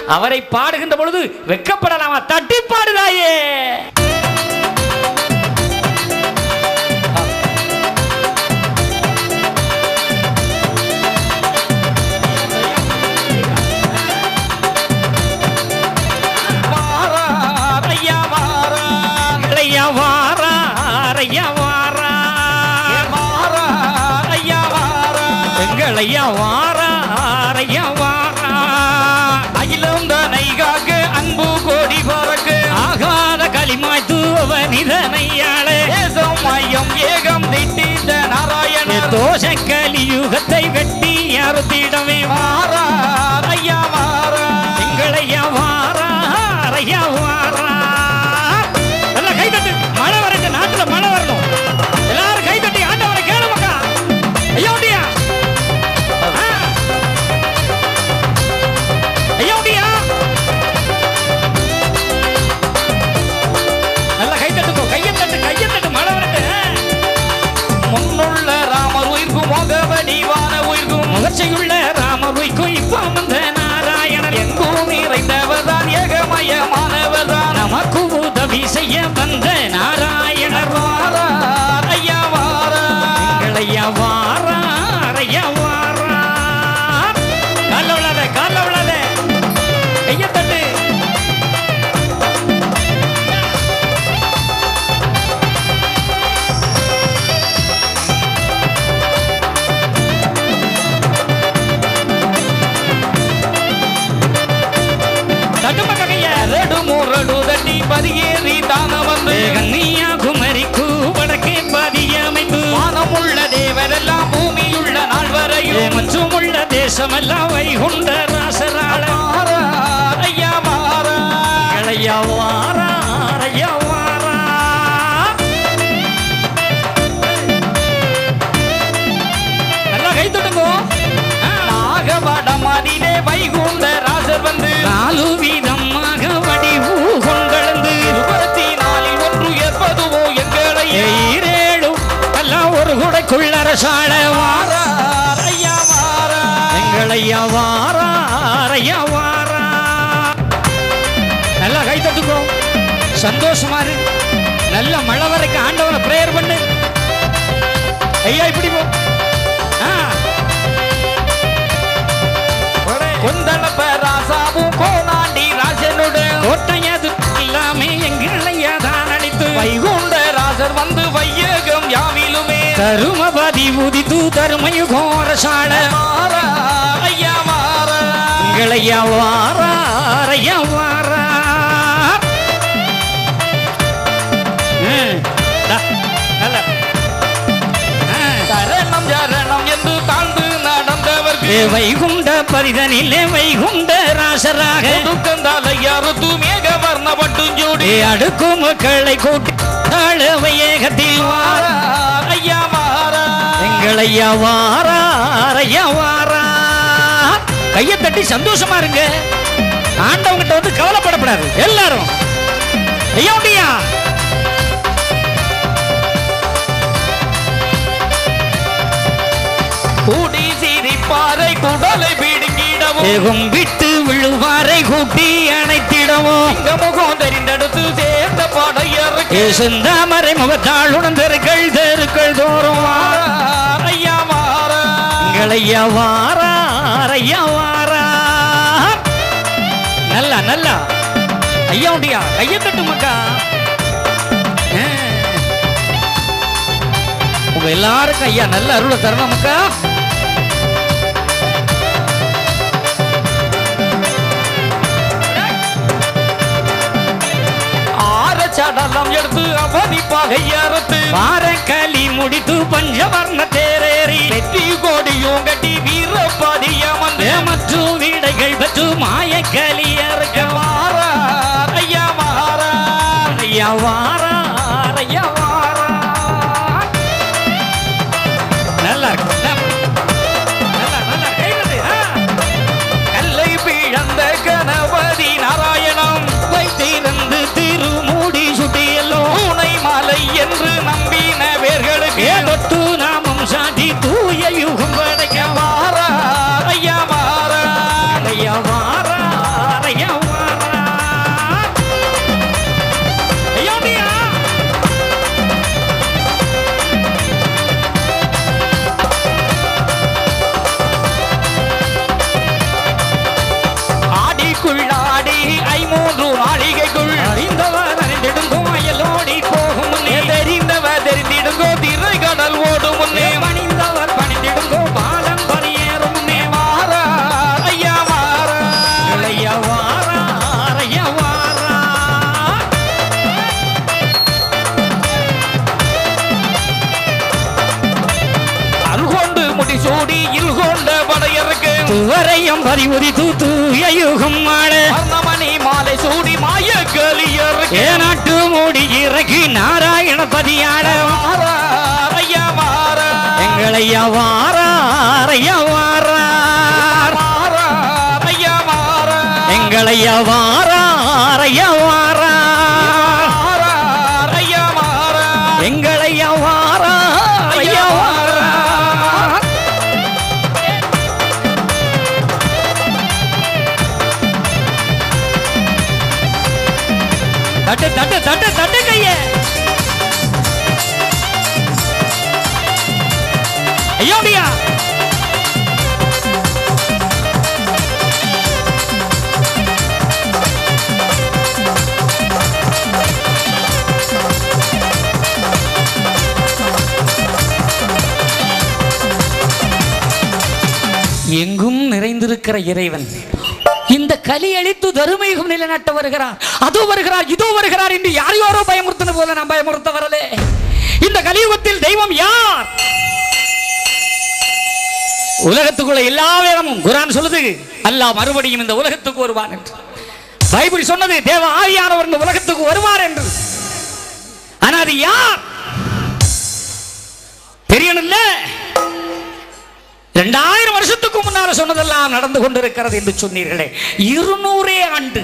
அவரை பாடுகின்ற பொழுது வெக்கப்படலாமா தட்டி பாடுதாயே வாரார் ஐயா வாரார் ஐயா வாரா ஐயா வாரா வாரார் ஐயா வாரார் எங்கள் ஐயா வாரா ஐயா வாரா அகிலம் தனை காக்க அன்பு கோடி பறக்கு ஆகாத களிமாய் தூவனிதனையாளே தேசம் மையம் ஏகம் திட்டித்த நாராயணர் தோஷ கலியுகத்தை வெட்டி அறுத்திடவே வாரார் ஐயா வாரார் எங்களையா வாரா ஐயா வாரா எல்லாம் கை தட்டு மழை வரட்டு நாட்டுல மழை வரணும் எல்லாரும் கை தட்டி ஆண்டவரை கேளு மக்கா ஐயோடியா ஐயோடியா நல்லா கை தட்டுக்கோ கையை தட்டு கையை தட்டு மழை வரட்டு முன்னுள்ள ராமர் உயிர்க்கும் மோகவடிவான உயிர்க்கும் முகர்ச்சியுள்ள ராமபுய்க்கும் இப்போ வந்த நாராயணன் எங்கும் நிறைந்தவர்தான் ஏகமயமானவர்தான் நமக்கு உதவி செய்ய வந்த நாராயணர் வாரார் ஐயா வாரார் எங்களையா வாரார் ஐயா வாரார் கால்ல விழாத கால்ல விழாத கைய தட்டு தட்டு பக்க கைய ரெடு முரடு தட்டி பதியேறி தான வந்து கன்னியா குமரிக்கு வடக்கே பதியமைத்து வானமுள்ள தேவரெல்லாம் பூமியுள்ள நாள் வரையும் மற்றும் உள்ள தேசமெல்லாம் வைகுண்ட ராசராள வாரார் ஐயா வாரார் இளையா வாரார் ஐயா வாரார் நல்லா கை தட்டுங்கோ நாகவடமதிலே வைகுண்ட ராசர் வந்து நாலு வீதமாக வடிவு கொண்டளந்து இருபத்தி நாலில் ஒன்று ஏற்பதுவோ எங்களை ஈரேழு எல்லாம் ஒரு குடைக்குள்ளரசாள வாரா வாரார் ஐயா வாரார் எங்களையா வாரார் ஐயா வாரார் நல்லா கை தட்டுக்கோ சந்தோஷமா இரு நல்ல மழை வரைக்கும் ஆண்டவனை பிரேயர் பண்ணு ஐயா இப்படி போ ஆ, கொந்தளப்ப ராசாவும் கோனாண்டி ராஜனுடன் கோட்டையது எல்லாமே எங்களையா தான் அடித்து வைகுண்ட ராசர் வந்து வையகம் யாவிலுமே தருமபதி உதித்து தருமையு கோரசால வாரார் ஐயா வாரார் எங்களையா வாரார் ஐயா வாரார் ம், டா, நல்லா. ஆ. சரணம் சரணம் என்று தாழ்ந்து நடந்தவர்கள் ஏ வைகுண்ட பரிதனிலே வைகுண்ட ராசராக கொடுக்கந்தால யாருத்து மேக வர்ணப்பட்டும் ஜோடி ஏ அடுக்கும் மக்களை கூட்டி தாழவை ஏகத்தில் வார வாரார் ஐயா வாரார் எங்களையா வாரார் ஐயா வாரார் கையை தட்டி சந்தோஷமா இருங்க ஆண்டவங்கிட்ட வந்து கவலைப்படக்கூடாது எல்லாரும் ஐயா உண்டியா கூடி சிரிப்பாறை குடலை பிடுங்கிடவும் ஏகும் விட்டு விழுவாரை கூட்டி அணைத்திடவும் இங்க முகம் தெரிந்தெடுத்து சேர்ந்த படையருக்கு ஏ செந்தாமரை முகத்தாளுடன் தெருக்கள் தெருக்கள் தோறும் வார வாரார் ஐயா வாரார் எங்களையா வாரார் ஐயா வாரார் நல்லா நல்லா ஐயா உண்டியா கையை தட்டு மக்கா ஆ. உங்க எல்லாருக்கும் ஐயா நல்ல அருளை தரணும் மக்கா ஆற சடலம் எடுத்து அவதி பகையறுத்து வார களி முடித்து பஞ்சவர்ண தேரேறி வெற்றி கோடியும் கட்டி வீரப்பதிய வந்து ஏமற்றும் வீடைகள் பெற்று மாய களியறுக்க வாரார் ஐயா வாரார் ஐயா வாரார் ஐயா வாரார் நல்லா இருக்கு நல்லா நல்லா கை தட்டு, ஆ. கல்லை பிழந்த கணபதி நாராயணம் வைத்திருந்து திருமூடி சுட்டியல்லோ பூனை மலை என்று நம்பின வேர்களுக்கு ஏதொட்டு நாமம் சாதி தூய யுகம் படைக்க வாரார் ஐயா வாரார் பௌர்ணம் பதிவுதி தூத்து யுகம் மாட வர்ணமணி மாலை சூடி மாய கலியர் ஏ நாட்டு மூடி இறக்கி நாராயணபதியாட ஐயா மாற எங்களையா வாரார் ஐயா வாரார் ஐயா மாற எங்களையா வாரார் ஐயா வாரார் ஐயா மாற எங்களையா வாரார் ஐயா வாரார் தட்டு தட்டு தட்டு தட்டு கைய ஐயோடியா எங்கும் நிறைந்திருக்கிற இறைவன் இந்த கலி அழித்து தருமையும் நிலைநாட்ட வருகிறார் அதோ வருகிறார் இதோ வருகிறார் என்று யார் யாரோ பயமுறுத்தின போல நான் பயமுறுத்த வரலே இந்த கலியுகத்தில் தெய்வம் யார் உலகத்துக்குள்ள எல்லா வேதமும் குரான் சொல்லுது அல்லாஹ் மறுபடியும் இந்த உலகத்துக்கு வருவான் என்று பைபிள் சொன்னது தேவ ஆவியானவர் இந்த உலகத்துக்கு வருவார் என்று ஆனா அது யார் தெரியணும்ல இரண்டாயிரம் வருஷத்துக்கு முன்னால சொன்னதெல்லாம் நடந்து கொண்டிருக்கிறது என்று சொன்னீர்களே இருநூறே ஆண்டு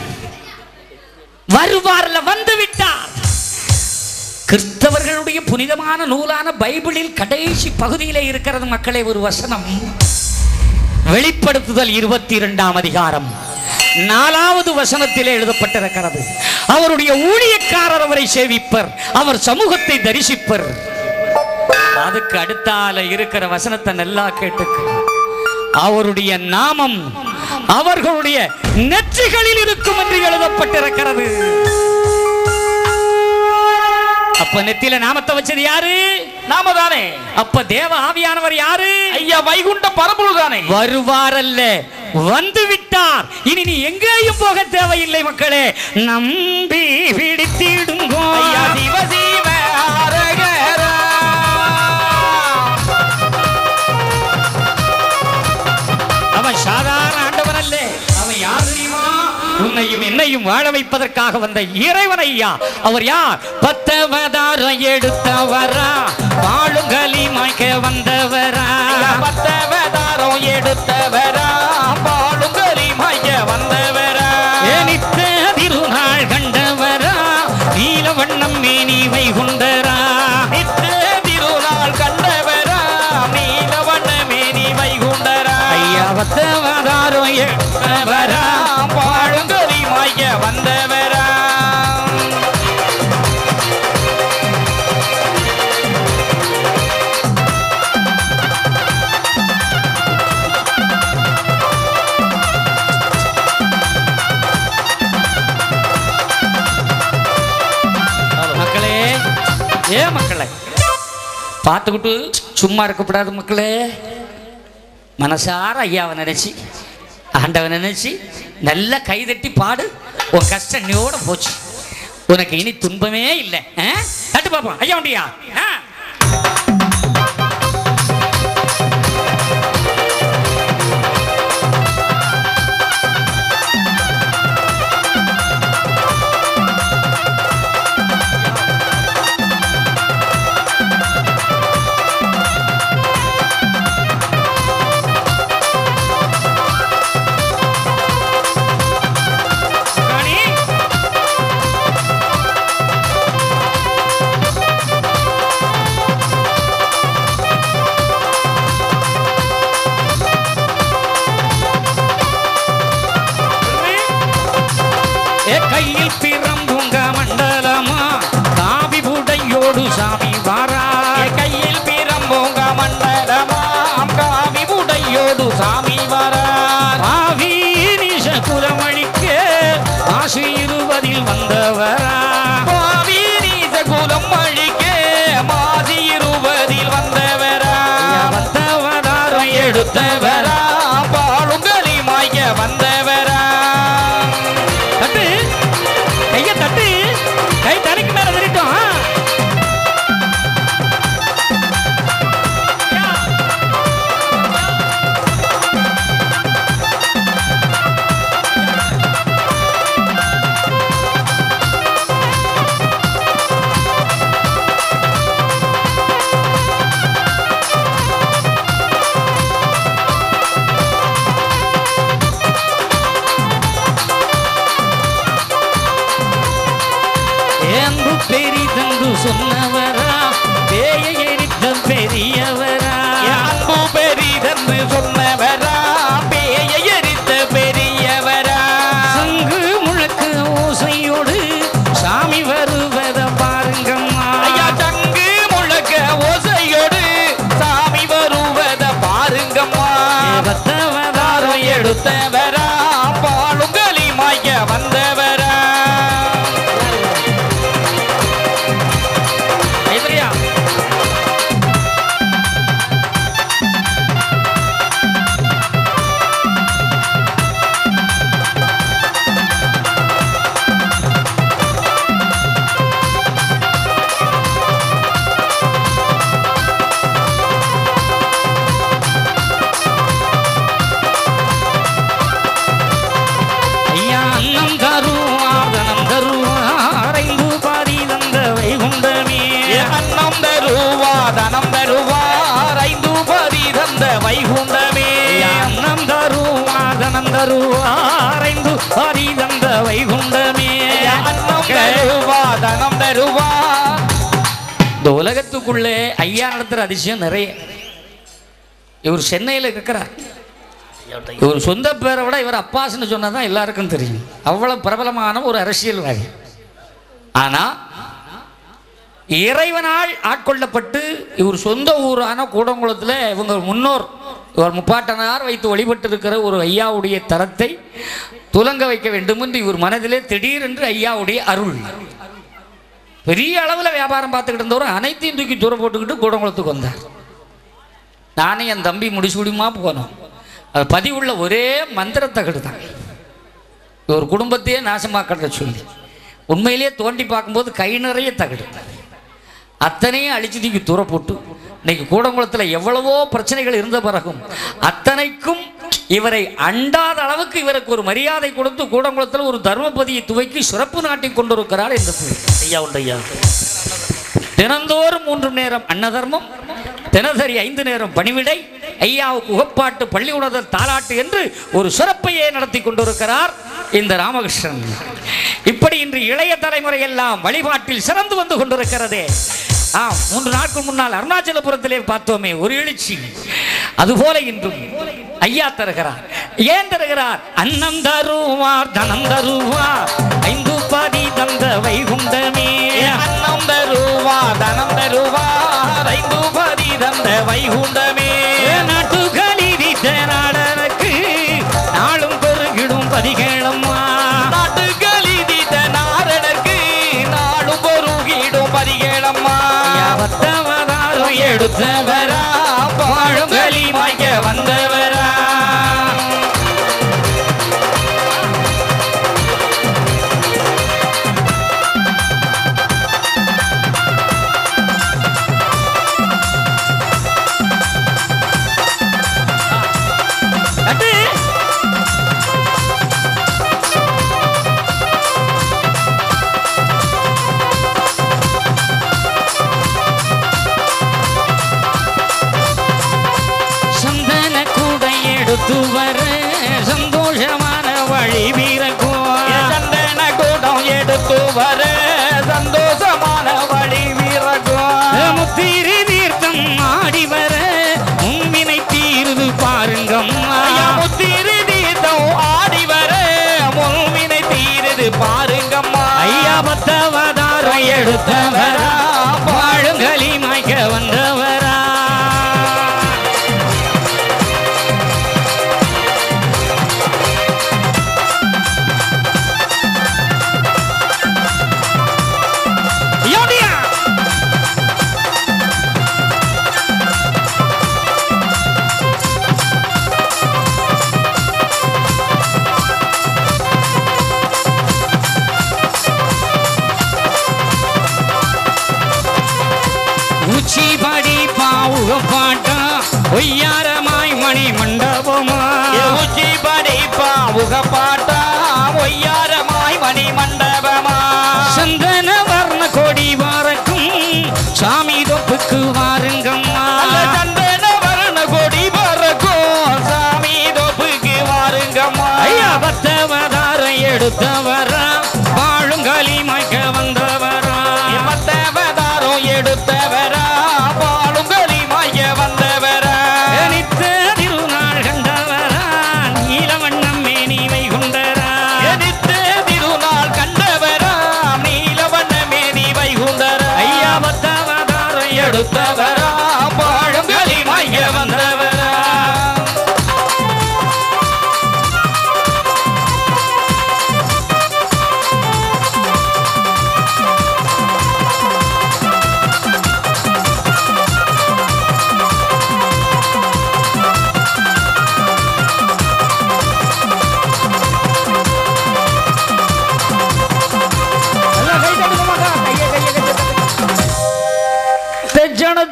வருவார்ல வந்து விட்டார் கிறிஸ்தவர்களுடைய புனிதமான நூலான பைபிளில் கடைசி பகுதியிலே இருக்கிறது மக்களே ஒரு வசனம் வெளிப்படுத்துதல் இருபத்தி இரண்டாம் அதிகாரம் நாலாவது வசனத்திலே எழுதப்பட்டிருக்கிறது அவருடைய ஊழியக்காரர் அவரை சேவிப்பர் அவர் சமூகத்தை தரிசிப்பர் அதுக்கு அடுத்தால இருக்கிற வசனத்தை நல்லா கேட்டுக்கு அவருடைய நாமம் அவர்களுடைய நெற்றிகளில் இருக்கும் என்று எழுதப்பட்டிருக்கிறது அப்ப நெத்தியில நாமத்தை வச்சது யாரு நாம தானே அப்ப தேவ ஆவியானவர் யாரு ஐயா வைகுண்ட பரம்பொருள் தானே வருவார் அல்ல வந்து விட்டார் இனி நீ எங்கேயும் போக தேவையில்லை மக்களே நம்பி பிடித்திடுங்கோ ஐயா சிவ சிவ அரகரா. அவன் சாதாரண ஆண்டவன் அல்ல அவன் யார் தெரியுமா உன்னையும் என்னையும் வாழ வைப்பதற்காக வந்த இறைவன் ஐயா அவர் யார் பத்தவதாரம் எடுத்தவரா வாழுங்களி மாய்க்க வந்தவரா ஐயா பத்தவதாரம் எடுத்தவரா பாலுங்கலி மைய வந்தவரா ஏனித்த திருநாள் கண்டவரா நீல வண்ணம் மேனி வைகுண்டரா நித்த திருநாள் கண்டவரா நீலவண்ண மேனி வைகுண்டரா ஐயா பத்தவதாரம் எடுத்தவரா பாலுங்கலி மைய வந்தவரா மக்களே ஏ மக்களே பார்த்துக்கிட்டு சும்மா இருக்கக்கூடாது மக்களே மனசார ஐயாவை நினைச்சு ஆண்டவனை நினைச்சு நல்லா கைதட்டி பாடு உன் கஷ்டம் நீயோட போச்சு உனக்கு இனி துன்பமே இல்லை ஆ? தட்டு பார்ப்போம் ஐயா உண்டியா ஆ? ராணி ஏ கையில் பிறம்புங்க மண்டலமா காவி புடையோடு சாமி வாரா என் கையில் பிரம்போங்க மண்டலமாம் காவி உடையோடு சாமி வரார் ஆவி நிஷ குலமழிக்க ஆசை இருபதில் வந்தவரா பாவி நீச குலம் அழிக்க மாசி இருபதில் வந்தவரா வந்தவதாரம் எடுத்தவரா பாலுங்கலி மாய்க்க வந்தவரா தட்டு கைய தட்டு கை தலைக்கு மேல விரிட்டும் சொன்னவரா பேயை எரித்த பெரியவரா அன்பு பெரிதென்று சொன்னவரா பேயை எரித்த பெரியவரா சங்கு முழக்க ஓசையோடு சாமி வருவத பாருங்கம்மா ஐயா சங்கு முழக்க ஓசையோடு சாமி வருவத பாருங்கம்மா பத்தவதாரம் எடுத்தவரா பாலுங்களி மாய வந்தவரா எதிரியா ஐயா அன்னம் தருவார் தனம் தருவார் ஐந்து பாதி தந்த வைகுண்டமே அன்னம் தருவா தனம் தருவார் ஐந்து பதி தந்த வைகுண்டமே ஐயா அன்னம் தருவார் தனம் தருவார் ஐந்து பாதி தந்த வைகுண்டமே அன்னம் தருவா தனம் தருவா இந்த உலகத்துக்குள்ளே ஐயா நடத்துற அதிசயம் நிறைய இவர் சென்னையில் இருக்கிறார் இவர் சொந்த பேரை விட இவர் அப்பாஸ்னு சொன்னதான் எல்லாருக்கும் தெரியும் அவ்வளவு பிரபலமான ஒரு அரசியல்வாதி ஆனா இறைவனால் ஆட்கொள்ளப்பட்டு இவர் சொந்த ஊரான கூடங்குளத்தில் இவங்க முன்னோர் இவர் முப்பாட்டனார் வைத்து வழிபட்டு இருக்கிற ஒரு ஐயாவுடைய தரத்தை துலங்க வைக்க வேண்டும் என்று இவர் மனதிலே திடீரென்று ஐயாவுடைய அருள் பெரிய அளவில் வியாபாரம் பார்த்துக்கிட்டு இருந்தவர் அனைத்தையும் தூக்கி தூரம் போட்டுக்கிட்டு கூடங்குளத்துக்கு வந்தார் நானே என் தம்பி முடிச்சுடியுமா போனோம் அது பதிவுள்ள ஒரே மந்திரத்தகடு தான் ஒரு குடும்பத்தையே நாசமாக்கிற சொல்லி உண்மையிலேயே தோண்டி பார்க்கும்போது கை நிறைய தகடு அத்தனையும் அழிச்சு தூக்கி தூர போட்டு இன்னைக்கு கூடங்குளத்தில் எவ்வளவோ பிரச்சனைகள் இருந்த பிறகும் அத்தனைக்கும் இவரை அண்டாத அளவுக்கு இவருக்கு ஒரு மரியாதை கொடுத்து கூடங்குளத்தில் ஒரு தர்மபதியை துவக்கி சிறப்பு நாட்டி கொண்டிருக்கிறார் இந்த புள்ளி. ஐயா உண்டு ஐயா தினந்தோறும் மூன்று நேரம் அன்னதர்மம் தினசரி ஐந்து நேரம் பணிவிடை ஐயாவுக்கு உகப்பாட்டு பள்ளி உணர்தல் தாலாட்டு என்று ஒரு சிறப்பையே நடத்தி கொண்டிருக்கிறார் இந்த ராமகிருஷ்ணன் இப்படி இன்று இளைய தலைமுறை எல்லாம் வழிபாட்டில் சிறந்து வந்து கொண்டிருக்கிறதே ஆம் மூன்று நாட்கள் முன்னால் அருணாச்சலபுரத்திலே பார்த்தோமே ஒரு எழுச்சி அதுபோல இன்றும் ஐயா தருகிறார் ஏன் தருகிறார் அன்னம் தருவார் தனம் தருவார் ஐந்து பாதி தந்த வைகுண்டமே அன்னம் தருவா தனம் தருவா ஐந்து பதி தந்த வைகுண்டமே நாட்டுகளில் நாடனுக்கு நாளும் பெருகிடும் பதிகேளம்மா நாட்டுகளிதித்த நாரணர்க்கு நாடும் பொருகிடும் பதிகேளம்மா பத்தவதாரம் எடுத்தவரா வாழும் களிமாய்க்க வந்தவரா அட்டு சந்தன கூடை எடுத்து வர சந்தோஷமான வழி வீரக்கும் சந்தன கூடம் எடுத்து வர சந்தோஷமான வழி வீரகும் முத்திரி தீர்த்தம் ஆடி வர உண்மினை தீருது பாருங்கம்மா முத்திரு தீர்த்தம் ஆடி வர முன்வினை தீருது பாருங்கம்மா ஐயா பத்தவதாரம் எடுத்தவரா வாழுங்களி மாய்க்க வந்தவரா யோடியா உச்சி படி பாவுக பாட்டா ஒய்யாரமாய் மணி மண்டபமா உச்சி படைப்பா உகப்பாட்டா ஒய்யாரமாய் மணி மண்டபமா சந்தன வர்ண கொடி வாரக்கும் சாமி தொப்புக்கு வாருங்கம்மா அந்த சந்தன வர்ண கொடி பறக்கும் சாமி தோப்புக்கு வாருங்கம்மா ஐயா பத்தவதாரம் எடுத்தவரா வாழும் களி மாய்க்க வந்தவரா மத்தவதார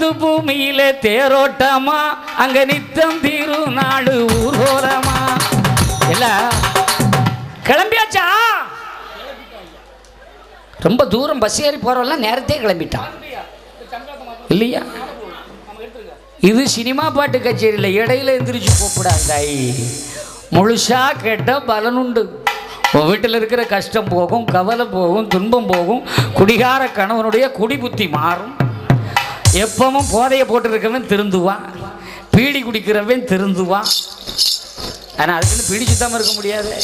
தெச்சனத்து பூமியில தேரோட்டமா அங்க நித்தம் திருநாடு ஊர்வலமா இல்ல கிளம்பியாச்சா ரொம்ப தூரம் பஸ் ஏறி போறவெல்லாம் நேரத்தே கிளம்பிட்டான் இல்லையா இது சினிமா பாட்டு கச்சேரியில் இடையில எந்திரிச்சு போகக்கூடாதாய் முழுசா கேட்ட பலனுண்டு உன் வீட்டில் இருக்கிற கஷ்டம் போகும் கவலை போகும் துன்பம் போகும் குடிகார கணவனுடைய குடி புத்தி மாறும் எப்பவும் போதையை போட்டிருக்கவன் திருந்துவான் பீடி குடிக்கிறவன் திருந்துவான் ஆனால் அதுக்குன்னு பீடி சுத்தாமல் இருக்க முடியாது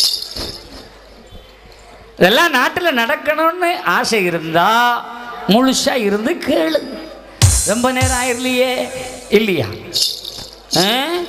இதெல்லாம் நாட்டில் நடக்கணும்னு ஆசை இருந்தா முழுசா இருந்து கேளு ரொம்ப நேரம் ஆயிரலையே இல்லையா ஆ?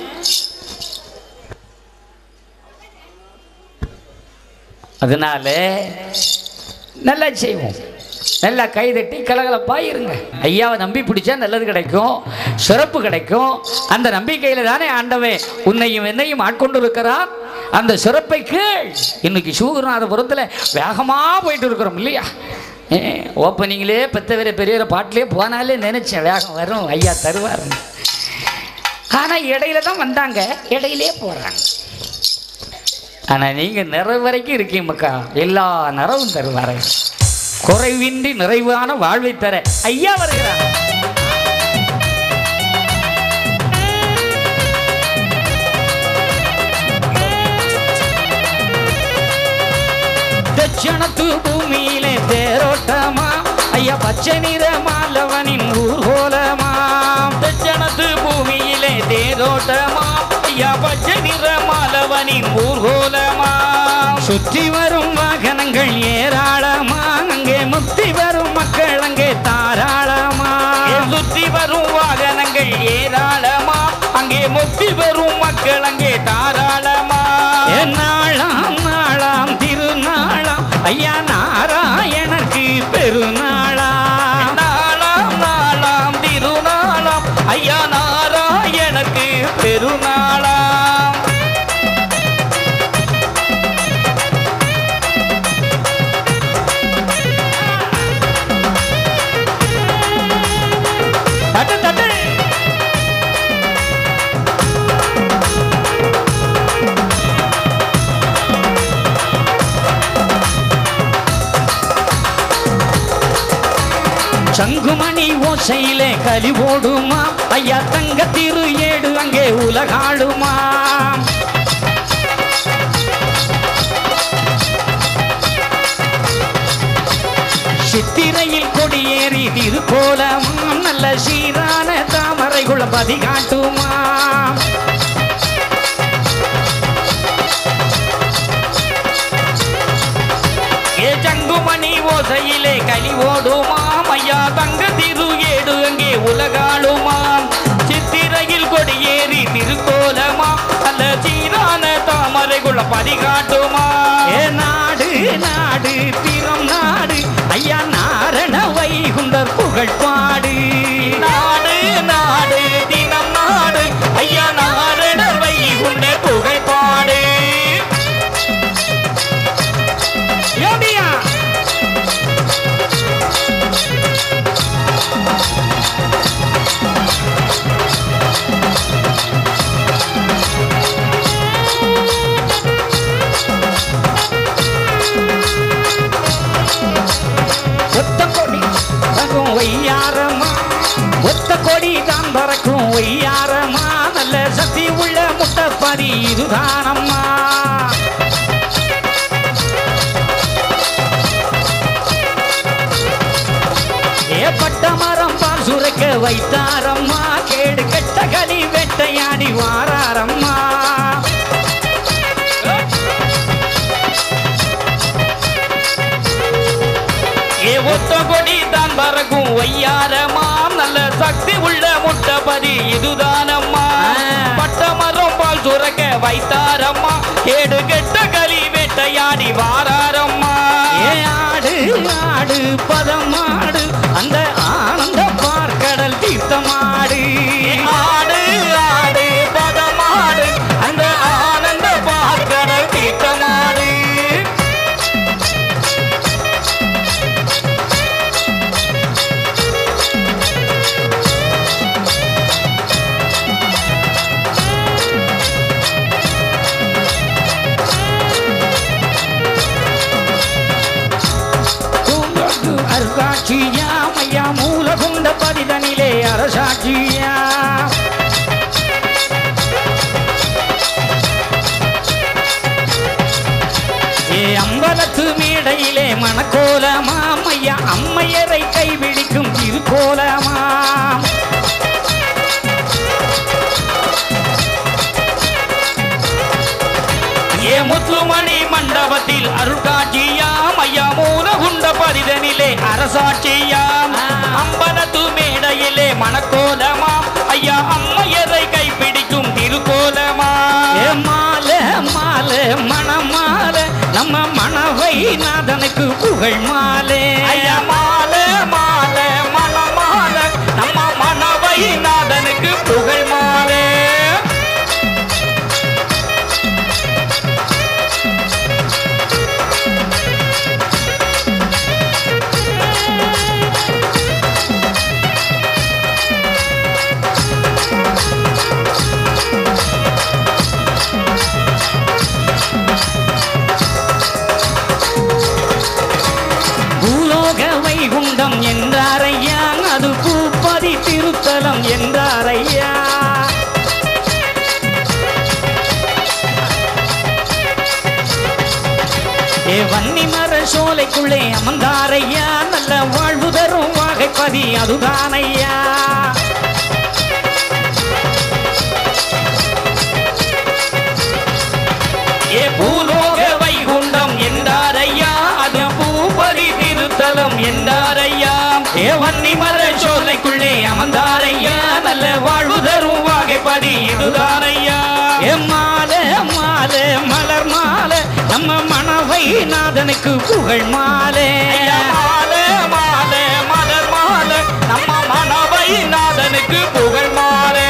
அதனால நல்லா செய்வோம் நல்லா கைதட்டி கலகலப்பா இருங்க ஐயாவை நம்பி பிடிச்சா நல்லது கிடைக்கும் சிறப்பு கிடைக்கும் அந்த நம்பிக்கையில தானே ஆண்டவன் உன்னையும் என்னையும் ஆட்கொண்டு இருக்கிறான் அந்த சிறப்பை கீழ் இன்னைக்கு சிவகுருநாதபுரத்தில் வேகமாக போயிட்டு இருக்கிறோம் இல்லையா ஓப்பனிங்லே பெத்தவரை பெரியவரை பாட்டிலே போனாலே நினைச்சேன் வேகம் வரும் ஐயா தருவார் ஆனால் இடையில தான் வந்தாங்க இடையிலே போகிறாங்க ஆனால் நீங்கள் நிறைவு வரைக்கும் இருக்கீங்கக்கா எல்லா நிறவும் தருவாரு குறைவின்றி நிறைவான வாழ்வை தர ஐயா வருகிறார் தட்சணத்து பூமியிலே தேரோட்டமா ஐயா பச்சை நிற மாலவனின் ஊர்கோலமா தட்சணத்து பூமியிலே தேரோட்டமா ஐயா பச்சை நிற மாலவனின் ஊர்கோலமா சுற்றி வரும் வாகனங்கள் ஏராளமா அங்கே முத்தி வரும் மக்கள் அங்கே தாராளமா சுற்றி வரும் வாகனங்கள் ஏராளமா அங்கே முத்தி வரும் மக்கள் அங்கே தாராளமா நாளாம் நாளாம் திருநாளாம் ஐயா நாராயணருக்கு பெருநாளாம் நாளாம் நாளாம் திருநாளாம் ஐயா நாராயணருக்கு பெருநாளாம் தட்டு தட்டு சங்குமணி ஓசையிலே கலி ஓடுமா ஐயா தங்க திரு ஏடு அங்கே உலகாடுமா சித்திரையில் கொடியேறி திருக்கோலமாம் நல்ல சீரான தாமரை குளபதி காட்டுமா ஏ ஜங்குமணி ஓசையிலே கலி ஓடுமாம் ஐயா தங்க திரு ஏடு அங்கே உலகாளுமாம் சித்திரையில் கொடியேறி திருக்கோலமா அல்ல சீரான தாமரைக்குள்ள பதிகாட்டுமா ஏ நாடு நாடு திறம் நாடு ஐயா நாரண வைகுண்டர் புகழ் பாடு நாடு நாடு தினம் நாடு ஐயா நாரண வைகுண்டர் புகழ் பாடு யோபியா ஒத்த கொடி தங்கும் ஒய்யாரமா ஒத்த கொடி தான் பறக்கும் ஒய்யாரமா நல்ல சக்தி உள்ள முட்டப்பதி இதுதானம்மா ஏப்பட்ட மரம் பால் சுரைக்க வைத்தாரம்மா கேடு கெட்ட களி வெட்டையாடி வாராரம்மா ஏ ஒத்த கொடி தான் பறக்கும் ஒய்யாரமா நல்ல சக்தி உள்ள முட்டபதி இதுதானம்மா பட்ட மரம் பால் சுரக்க வைத்தாரம்மா கேடு கெட்ட களி வேட்டையாடி வாராரம்மா ஏ ஆடு ஆடு பதமாடு அந்த ஆனந்த பார்க்கடல் தீர்த்தமாடு ஆடு ஆடு பதமாடு அந்த ஆனந்த பார்க்கடல் தீர்த்தமாடு காட்சியா ஏ அம்பலத்து மேடையிலே மணக்கோலமா ஐயா அம்மையரை கைபிடிக்கும் திருக்கோலமா ஏ முத்துமணி மண்டபத்தில் அருட்காட்சியாம் ஐயா மூலகுண்ட பரிதனிலே அரசாட்சியாம் அம்பலத்து மேடையிலே மணக்கோலமாம் ஐயா அம்மையரை கைப்பிடிக்கும் திருக்கோலமா ஏ மாலை மாலை மணமாலை நம்ம மணவை நாதனுக்கு புகழ் மாலை ஐயா மாலை மாலை மணமாலை நம்ம மணவை நாதனுக்கு புகழ் மாலை பூலோக வைகுண்டம் என்றாரையா அது பூப்பதி திருத்தலம் என்றாரையா ஏ வன்னி மர சோலைக்குள்ளே அமர்ந்தாரையா நல்ல வாழ்வு தரும் வாகைப்பதி அதுதானையா ஏ பூலோக வைகுண்டம் என்றாரையா அது பூபதி திருத்தலம் என்றாரையா ஏ வன்னி மர சோலைக்குள்ளே அமர்ந்தாரையா நல்ல வாழ்வு தரும் வாகைப்படி இதுதாரையா ஏ மாலை மாலை மலர் மாலை நம்ம மணவை நாதனுக்கு புகழ் மாலை ஐயா, மாலை மாலை மலர் மாலை நம்ம மனவை நாதனுக்கு புகழ் மாலை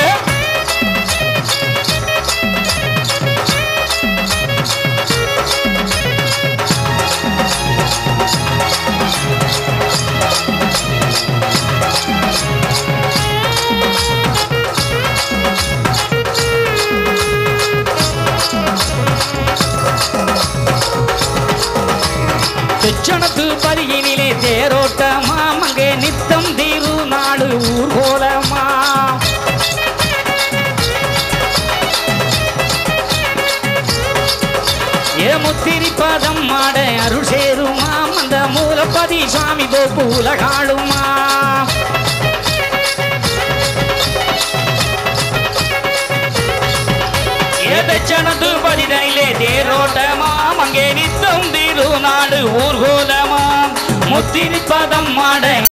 தெச்சனத்து பருகினிலே தேரோட்டமா அங்கே நித்தம் தீரு நாடு ஊர்கோலமா ஏ முத்திரி பதம் மாட அருள் சேருமாம் அந்த மூலப்பதி சுவாமி தோப்பு உலகாளுமா ஏதச்சனது பதிதனிலே தேரோட்டமாம் அங்கே நித்தம் திருநாடு ஊர்கோலமாம் முத்திரி பதம் மாட